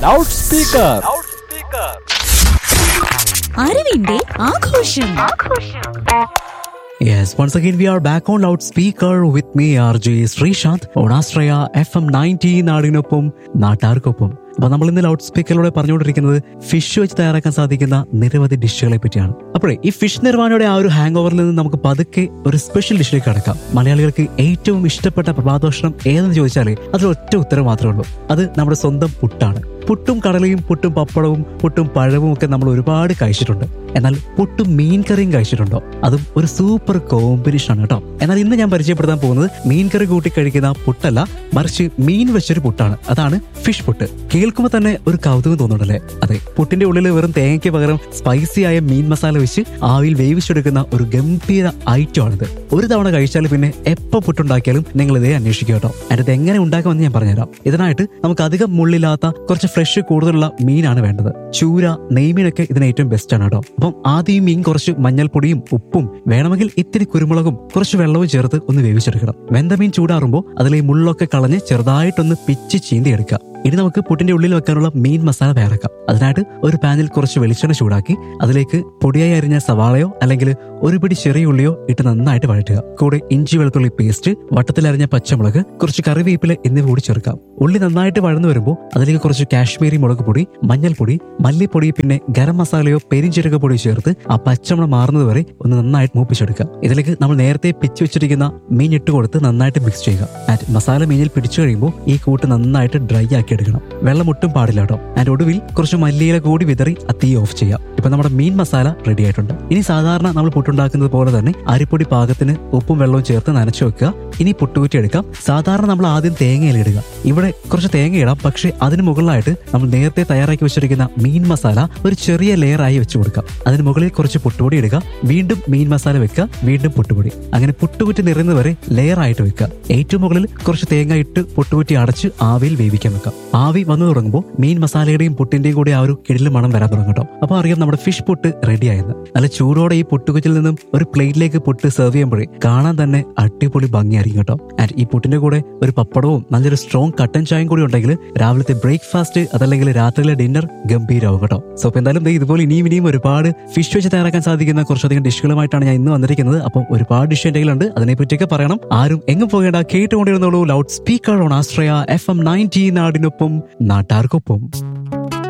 loud speaker അറിവിന്റെ ആഘോഷം Yes, once again we are back on loudspeaker with me RJ Sreesanth on Astraya FM 90 നാടിനൊപ്പം നാട്ടാർക്കൊപ്പം അപ്പൊ നമ്മൾ ഇന്ന് ലൗഡ് സ്പീക്കറിലൂടെ പറഞ്ഞുകൊണ്ടിരിക്കുന്നത് ഫിഷ് വെച്ച് തയ്യാറാക്കാൻ സാധിക്കുന്ന നിരവധി ഡിഷുകളെ പറ്റിയാണ് അപ്പോഴേ ഈ ഫിഷ് നിർമ്മാണയുടെ ആ ഒരു ഹാങ് ഓവറിൽ നിന്ന് നമുക്ക് പതുക്കെ ഒരു സ്പെഷ്യൽ ഡിഷിലേക്ക് കടക്കാം മലയാളികൾക്ക് ഏറ്റവും ഇഷ്ടപ്പെട്ട പ്രഭാതോഷണം ഏതെന്ന് ചോദിച്ചാൽ അതിൽ ഒറ്റ ഉത്തരം മാത്രമേ ഉള്ളൂ അത് നമ്മുടെ സ്വന്തം പുട്ടാണ് പുട്ടും കടലയും പുട്ടും പപ്പടവും പുട്ടും പഴവും ഒക്കെ നമ്മൾ ഒരുപാട് കഴിച്ചിട്ടുണ്ട് എന്നാൽ പുട്ടും മീൻ കറിയും കഴിച്ചിട്ടുണ്ടോ അതും ഒരു സൂപ്പർ കോമ്പിനേഷൻ ആണ് കേട്ടോ എന്നാൽ ഇന്ന് ഞാൻ പരിചയപ്പെടുത്താൻ പോകുന്നത് മീൻ കറി കൂട്ടി കഴിക്കുന്ന പുട്ടല്ല മറിച്ച് മീൻ വെച്ചൊരു പുട്ടാണ് അതാണ് ഫിഷ് പുട്ട് കേൾക്കുമ്പോൾ തന്നെ ഒരു കൗതുകം തോന്നുന്നുണ്ടല്ലേ അതെ പുട്ടിന്റെ ഉള്ളിൽ വെറും തേങ്ങയ്ക്ക് പകരം സ്പൈസി ആയ മീൻ മസാല വെച്ച് ആവിയിൽ വേവിച്ചെടുക്കുന്ന ഒരു ഗംഭീര ഐറ്റം ആണിത് ഒരു തവണ കഴിച്ചാൽ പിന്നെ എപ്പോ പുട്ടുണ്ടാക്കിയാലും നിങ്ങൾ ഇതേ അന്വേഷിക്കുക കേട്ടോ അതിനകത്ത് എങ്ങനെ ഉണ്ടാക്കുമെന്ന് ഞാൻ പറഞ്ഞുതരാം ഇതിനായിട്ട് നമുക്ക് അധികം മുള്ളില്ലാത്ത കുറച്ച് ഫ്രഷ് കൂടുതലുള്ള മീനാണ് വേണ്ടത് ചൂര നെയ്മീനൊക്കെ ഇതിന് ഏറ്റവും ബെസ്റ്റ് ആണ് കേട്ടോ അപ്പം ആദ്യം ഈ മീൻ കുറച്ച് മഞ്ഞൾപ്പൊടിയും ഉപ്പും വേണമെങ്കിൽ ഇത്തിരി കുരുമുളകും കുറച്ച് വെള്ളവും ചേർത്ത് ഒന്ന് വേവിച്ചെടുക്കണം വെന്ത മീൻ ചൂടാറുമ്പോൾ അതിലെ ഈ മുള്ളൊക്കെ കളഞ്ഞ് ചെറുതായിട്ടൊന്ന് പിച്ച് ചീന്തിയെടുക്കുക ഇനി നമുക്ക് പുട്ടിന്റെ ഉള്ളിൽ വെക്കാനുള്ള മീൻ മസാല തയ്യാറാക്കാം അതിനായിട്ട് ഒരു പാനിൽ കുറച്ച് വെളിച്ചെണ്ണ ചൂടാക്കി അതിലേക്ക് പൊടിയായി അരിഞ്ഞ സവാളയോ അല്ലെങ്കിൽ ഒരു പിടി ചെറിയ ഉള്ളിയോ ഇട്ട് നന്നായിട്ട് വഴറ്റുക കൂടെ ഇഞ്ചി വെളുത്തുള്ളി പേസ്റ്റ് വട്ടത്തിൽ അരിഞ്ഞ പച്ചമുളക് കുറച്ച് കറിവേപ്പില എന്നിവ കൂടി ചേർക്കാം ഉള്ളി നന്നായിട്ട് വഴന്നു വരുമ്പോൾ അതിലേക്ക് കുറച്ച് കാശ്മീരി മുളക് പൊടി മഞ്ഞൾപ്പൊടി മല്ലിപ്പൊടി പിന്നെ ഗരം മസാലയോ പെരിഞ്ചീരക പൊടിയോ ചേർത്ത് ആ പച്ചമണം മാറുന്നത് വരെ ഒന്ന് നന്നായിട്ട് മൂപ്പിച്ചെടുക്കുക ഇതിലേക്ക് നമ്മൾ നേരത്തെ പിച്ച് വെച്ചിരിക്കുന്ന മീൻ ഇട്ട് കൊടുത്ത് നന്നായിട്ട് മിക്സ് ചെയ്യുക ആൻഡ് മസാല മീനിൽ പിടിച്ചു കഴിയുമ്പോൾ ഈ കൂട്ട് നന്നായിട്ട് ഡ്രൈ ആക്കി എടുക്കണം വെള്ളം ഒട്ടും പാടില്ല കേട്ടോ ആൻഡ് ഒടുവിൽ കുറച്ച് മല്ലിയില കൂടി വിതറി ആ തീ ഓഫ് ചെയ്യാം ഇപ്പൊ നമ്മുടെ മീൻ മസാല റെഡി ആയിട്ടുണ്ട് ഇനി സാധാരണ നമ്മൾ പുട്ടുണ്ടാക്കുന്നത് പോലെ തന്നെ അരിപ്പൊടി പാകത്തിന് ഉപ്പും വെള്ളവും ചേർത്ത് നനച്ചു വെക്കുക ഇനി പുട്ടുകുറ്റി എടുക്കാം സാധാരണ നമ്മൾ ആദ്യം തേങ്ങയിൽ ഇടുക ഇവിടെ കുറച്ച് തേങ്ങ ഇടാം പക്ഷേ അതിന് മുകളിലായിട്ട് നമ്മൾ നേരത്തെ തയ്യാറാക്കി വെച്ചിരിക്കുന്ന മീൻ മസാല ഒരു ചെറിയ ലെയർ ആയി വെച്ച് കൊടുക്കാം അതിന് മുകളിൽ കുറച്ച് പുട്ടുപൊടി ഇടുക വീണ്ടും മീൻ മസാല വെക്കുക വീണ്ടും പുട്ടുപൊടി അങ്ങനെ പുട്ടുകുറ്റി നിറയുന്നത് വരെ ലെയർ ആയിട്ട് വെക്കുക ഏറ്റവും മുകളിൽ കുറച്ച് തേങ്ങ ഇട്ട് പുട്ടുകുറ്റി അടച്ച് ആവിയിൽ വേവിക്കാൻ വെക്കാം ആവി വന്നു തുടങ്ങുമ്പോൾ മീൻ മസാലയുടെയും പുട്ടിന്റെയും കൂടി ആ ഒരു കിടില് മണം വരാൻ തുടങ്ങും കേട്ടോ അപ്പൊ അറിയാം നമ്മുടെ ഫിഷ് പുട്ട് റെഡി ആയെന്ന് നല്ല ചൂടോടെ ഈ പുട്ടുകുച്ചിൽ നിന്നും ഒരു പ്ലേറ്റിലേക്ക് പുട്ട് സെർവ് ചെയ്യുമ്പോഴേ കാണാൻ തന്നെ അടിപൊളി ഭംഗിയായിരിക്കും കേട്ടോ ആൻഡ് ഈ പുട്ടിന്റെ കൂടെ ഒരു പപ്പടവും നല്ലൊരു സ്ട്രോങ് കട്ടൻ ചായയും കൂടി ഉണ്ടെങ്കിൽ രാവിലത്തെ ബ്രേക്ക്ഫാസ്റ്റ് അതല്ലെങ്കിൽ രാത്രിയിലെ ഡിന്നർ ഗംഭീരാവും കേട്ടോ സോ അപ്പൊ എന്തായാലും ദേ ഇതുപോലെ ഇനിയും ഇനിയും ഒരുപാട് ഫിഷ് വെച്ച് തയ്യാറാക്കാൻ സാധിക്കുന്ന കുറച്ചധികം ഡിഷുകളുമായിട്ടാണ് ഞാൻ ഇന്ന് വന്നിരിക്കുന്നത് അപ്പം ഒരുപാട് ഡിഷ് എൻ്റെ കയ്യിലുണ്ട് അതിനെപ്പറ്റിയൊക്കെ പറയണം ആരും എങ്ങും പോകേണ്ട കേട്ടുകൊണ്ടിരുന്നുള്ളൂ loud speaker on Ashraya F M ninety നാടിനൊപ്പം നാട്ടാർക്കൊപ്പം